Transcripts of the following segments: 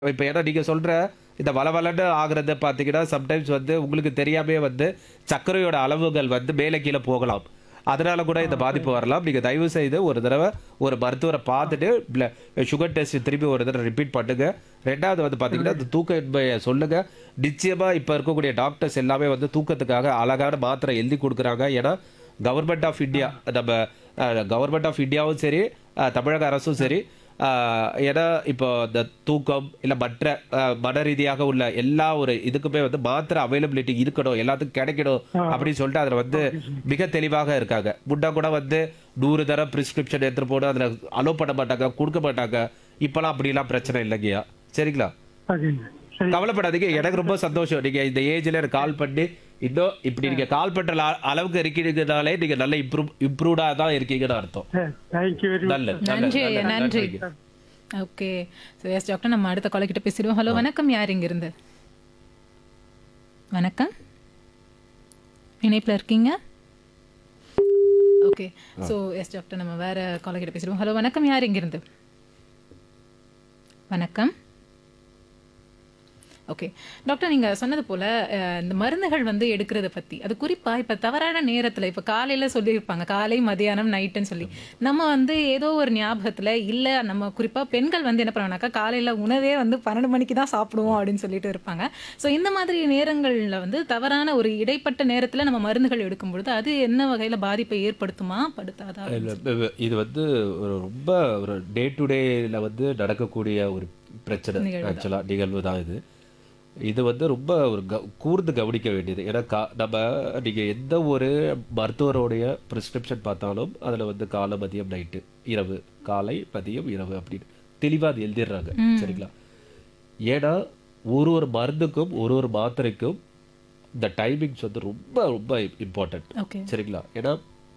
இப்போ ஏன்னா நீங்கள் சொல்கிற இந்த வளவலன்னு ஆகுறது பார்த்தீங்கன்னா சம்டைம்ஸ் வந்து உங்களுக்கு தெரியாமே வந்து சர்க்கரையோட அளவுகள் வந்து மேலே கீழே போகலாம் அதனால கூட இந்த பாதிப்பு வரலாம் நீங்கள் தயவு செய்து ஒரு தடவை ஒரு மருத்துவரை பார்த்துட்டு சுகர் டெஸ்ட் திருப்பி ஒரு தடவை ரிப்பீட் பண்ணுங்க ரெண்டாவது வந்து பார்த்தீங்கன்னா இந்த தூக்க இன்மையை சொல்லுங்க நிச்சயமாக இப்போ இருக்கக்கூடிய டாக்டர்ஸ் எல்லாமே வந்து தூக்கத்துக்காக அழகான மாத்திரை எழுதி கொடுக்குறாங்க ஏன்னா கவர்மெண்ட் ஆஃப் இந்தியா நம்ம கவர்மெண்ட் ஆஃப் இந்தியாவும் சரி அஹ், தமிழக அரசும் சரி ஆஹ் ஏன்னா இப்போ இந்த தூக்கம் இல்லை மற்ற ஆஹ் மன ரீதியாக உள்ள எல்லா ஒரு இதுக்குமே வந்து மாத்திரை அவைலபிலிட்டி இருக்கணும் எல்லாத்துக்கும் கிடைக்கணும் அப்படின்னு சொல்லிட்டு அதில் வந்து மிக தெளிவாக இருக்காங்க முன்னா கூட வந்து நூறு தரம் பிரிஸ்கிரிப்ஷன் எடுத்துட்டு போனா அதில் அலோவ் பண்ண மாட்டாங்க கொடுக்க மாட்டாங்க இப்போலாம் அப்படிலாம் பிரச்சனை இல்லைங்கய்யா சரிங்களா ஓகேங்க சரி கவலைப்படாதீங்க எனக்கு ரொம்ப சந்தோஷம் நீங்க இந்த ஏஜ்ல எனக்கு கால் பண்ணி இன்னும் இப்படி நீங்க கால் பண்ற அள- அளவுக்கு இருக்கீங்கனாலே நீங்க நல்ல இம்ப்ரூவ் இம்ப்ரூவ்டா தான் இருக்கீங்கன்னு அர்த்தம் தேங்க்யூ வெரி மச் நல்லது நன்றி நல்லது, ஐயா, நல்லது, நன்றி நன்றிங்க. ஓகே ஸோ எஸ் டாக்டர் நம்ம அடுத்த காலை கிட்ட பேசிடுவோம் ஹலோ வணக்கம் யார் இங்க இருந்து வணக்கம் இணைப்பில் இருக்கீங்க ஓகே ஸோ எஸ் டாக்டர் நம்ம வேற காலை கிட்ட பேசிடுவோம் ஹலோ வணக்கம் யார் இங்க இருந்து வணக்கம் ஓகே டாக்டர் நீங்க சொன்னது போல அஹ், இந்த மருந்துகள் வந்து எடுக்கிறத பத்தி அது குறிப்பா இப்ப தவறான நேரத்துல இப்ப காலையில சொல்லியிருப்பாங்க காலை மதியானம் நைட்டுன்னு சொல்லி நம்ம வந்து ஏதோ ஒரு ஞாபகத்துல இல்ல நம்ம குறிப்பா பெண்கள் வந்து என்ன பண்ணுவாங்கனாக்கா காலையில உணவே வந்து பன்னெண்டு மணிக்கு தான் சாப்பிடுவோம் அப்படின்னு சொல்லிட்டு இருப்பாங்க ஸோ இந்த மாதிரி நேரங்கள்ல வந்து தவறான ஒரு இடைப்பட்ட நேரத்துல நம்ம மருந்துகள் எடுக்கும் பொழுது அது என்ன வகையில பாதிப்பை ஏற்படுத்துமா படுத்தாதா இல்ல, இது- இது வந்து ஒரு ரொம்ப ஒரு டே டு டேல வந்து நடக்கக்கூடிய ஒரு பிரச்சனை ஆக்சுவலாக நிகழ்வு தான் இது இது வந்து ரொம்ப ஒரு க கூர்ந்து கவனிக்க வேண்டியது ஏன்னா கா நம்ம நீங்கள் எந்த ஒரு மருத்துவருடைய ப்ரிஸ்கிரிப்ஷன் பார்த்தாலும் அதில் வந்து காலை மதியம் நைட்டு இரவு காலை மதியம் இரவு அப்படின்னு தெளிவாக அது எழுதிடுறாங்க சரிங்களா ஏன்னா ஒரு ஒரு மருந்துக்கும் ஒரு ஒரு மாத்திரைக்கும் இந்த டைமிங்ஸ் வந்து ரொம்ப ரொம்ப இம்பார்ட்டன்ட் ஓகே சரிங்களா ஏன்னா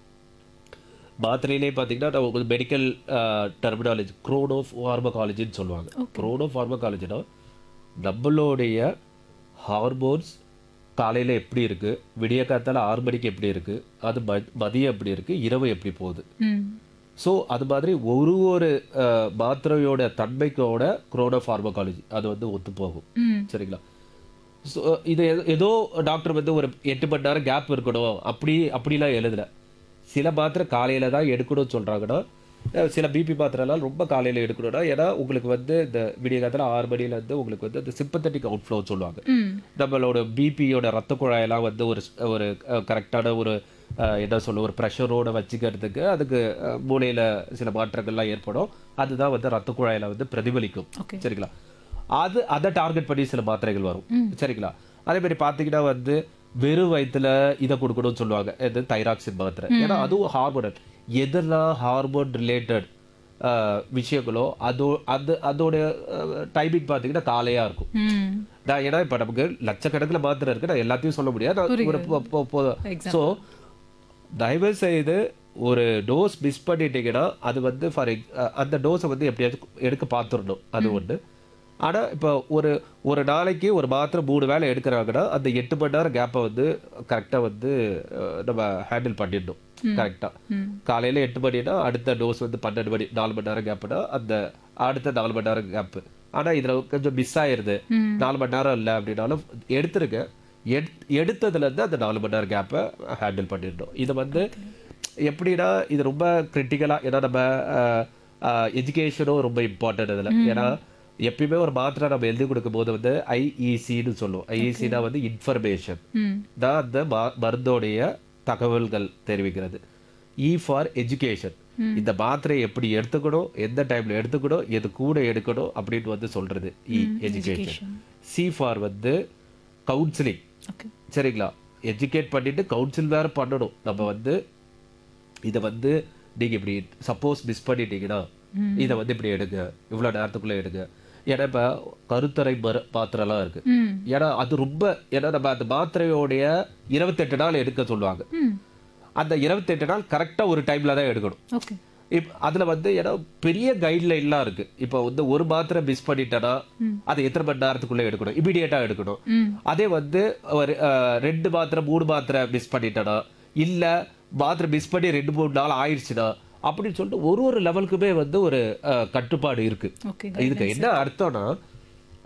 மாத்திரையிலே பார்த்தீங்கன்னா நம்ம மெடிக்கல் டெர்மினாலஜி குரோனோ ஃபார்மகாலஜின்னு சொல்லுவாங்க குரோனோ ஃபார்மகாலஜினா நம்மளுடைய ஹார்மோன்ஸ் காலையில் எப்படி இருக்கு விடிய காத்தால ஆறு மணிக்கு எப்படி இருக்கு அது ம- மதியம் எப்படி இருக்கு இரவு எப்படி போகுது ம் ஸோ அது மாதிரி ஒரு ஒரு அஹ், மாத்திரையோட தன்மைக்கோட குரோனோ ஃபார்மகாலஜி அது வந்து ஒத்து போகும் ம் சரிங்களா ஸோ இது ஏதோ- ஏதோ டாக்டர் வந்து ஒரு எட்டு மணி நேரம் கேப் இருக்கணும் அப்படி அப்படிலாம் எழுதல சில மாத்திரை காலையில தான் எடுக்கணும்னு சொல்றாங்கன்னா அஹ் சில பிபி மாத்திரைலாம் ரொம்ப காலையில எடுக்கணும்னா ஏன்னா உங்களுக்கு வந்து இந்த விடிய காலத்தில் ஆறு மணில இருந்து உங்களுக்கு வந்து இந்த சிம்பத்தட்டிக் அவுட்ஃப்ளோ சொல்லுவாங்க ம் நம்மளோட பிபியோட ரத்த குழாயெல்லாம் வந்து ஒரு ஸ்- ஒரு கரெக்டான ஒரு அஹ், என்ன சொல்ல ஒரு ப்ரெஷரோட வச்சுக்கிறதுக்கு அதுக்கு அஹ், மூளையில சில மாற்றங்கள்லாம் ஏற்படும் அதுதான் வந்து ரத்த குழாயில வந்து பிரதிபலிக்கும் Okay. சரிங்களா அது அதை டார்கெட் பண்ணி சில மாத்திரைகள் வரும் சரிங்களா அதே மாதிரி பார்த்தீங்கன்னா வந்து வெறும் வயித்துல இதை கொடுக்கணும்னு சொல்லுவாங்க இது தைராக்சின் மாத்திரை ஏன்னா அதுவும் ஹார்மோனல் எதெல்லாம் ஹார்மோன் ரிலேட்டட் விஷயங்களோ அதோ அது அதோட டைமிங் பார்த்தீங்கன்னா காலையா இருக்கும் ம் நான் ஏன்னா இப்போ நமக்கு லட்சக்கணக்கில் மாத்திரை இருக்கு நான் எல்லாத்தையும் சொல்ல முடியாது நான் ஒரு பொ- பொ- பொ- ஸோ தயவு செய்து ஒரு டோஸ் மிஸ் பண்ணிட்டீங்கன்னா அது வந்து ஃபார் அந்த டோஸை வந்து எப்படியாச்சும் எடுக்க பார்த்துடணும் அது ஒன்று ஆனா இப்போ ஒரு ஒரு நாளைக்கு ஒரு மாத்திரை மூணு வேளை எடுக்கிறாங்கன்னா அந்த எட்டு மணி நேரம் கேப்பை வந்து கரெக்டாக வந்து அஹ், நம்ம ஹேண்டில் பண்ணிடணும் கரெக்டாக காலையில எட்டு மணினா அடுத்த டோஸ் வந்து பன்னெண்டு மணி நாலு மணி நேரம் கேப்னா அந்த அடுத்த நாலு மணி நேரம் கேப்பு ஆனா இதுல கொஞ்சம் மிஸ் ஆயிருது நாலு மணி நேரம் இல்லை அப்படின்னாலும் எடுத்துருங்க எட்- எடுத்ததுல இருந்து அந்த நாலு மணி நேரம் கேப்பை ஹேண்டில் பண்ணிடணும் இது வந்து எப்படின்னா இது ரொம்ப கிரிட்டிக்கலா ஏன்னா நம்ம எஜுகேஷனும் ரொம்ப இம்பார்ட்டன்ட் இதுல ஏன்னா எப்பயுமே ஒரு மாத்திரை நம்ம எழுதி கொடுக்கும் போது வந்து ஐஇசின்னு சொல்லுவோம் ஐஇசினா வந்து இன்ஃபர்மேஷன் ம் தான் அந்த மா- மருந்தோடைய தகவல்கள் தெரிவிக்கிறது இ ஃபார் எஜுகேஷன் இந்த மாத்திரை எப்படி எடுத்துக்கணும் எந்த டைம்ல எடுத்துக்கணும் எது கூட எடுக்கணும் அப்படின்னு வந்து சொல்றது இ எஜுகேஷன் சி ஃபார் வந்து கவுன்சிலிங் ஓகே சரிங்களா எஜுகேட் பண்ணிட்டு கவுன்சில் வேற பண்ணணும் நம்ம வந்து இதை வந்து நீங்க இப்படி சப்போஸ் மிஸ் பண்ணிட்டீங்கன்னா இதை வந்து இப்படி எடுங்க இவ்வளவு நேரத்துக்குள்ள எடுங்க ஏன்னா இப்ப கருத்தரை மரு மாத்திரைலாம் இருக்கு ம் ஏன்னா அது ரொம்ப ஏன்னா நம்ம அந்த மாத்திரையோடைய இருபத்தெட்டு நாள் எடுக்க சொல்லுவாங்க ம் அந்த இருபத்தெட்டு நாள் கரெக்டா ஒரு டைம்ல தான் எடுக்கணும் ஓகே இப் அதுல வந்து ஏன்னா பெரிய கைட்லைன்லாம் இருக்கு இப்போ வந்து ஒரு மாத்திரை மிஸ் பண்ணிட்டேன்னா அது எத்தனை மணி நேரத்துக்குள்ள எடுக்கணும் இமிடியேட்டா எடுக்கணும் ம் அதே வந்து ஒரு அஹ், ரெண்டு மாத்திரை மூணு மாத்திரை மிஸ் பண்ணிட்டேனா இல்ல மாத்திரை மிஸ் பண்ணி ரெண்டு மூணு நாள் ஆயிடுச்சுன்னா அப்படின்னு சொல்லிட்டு ஒரு ஒரு லெவலுக்குமே வந்து ஒரு அஹ், கட்டுப்பாடு இருக்கு ஓகே இதுக்கு என்ன அர்த்தம்னா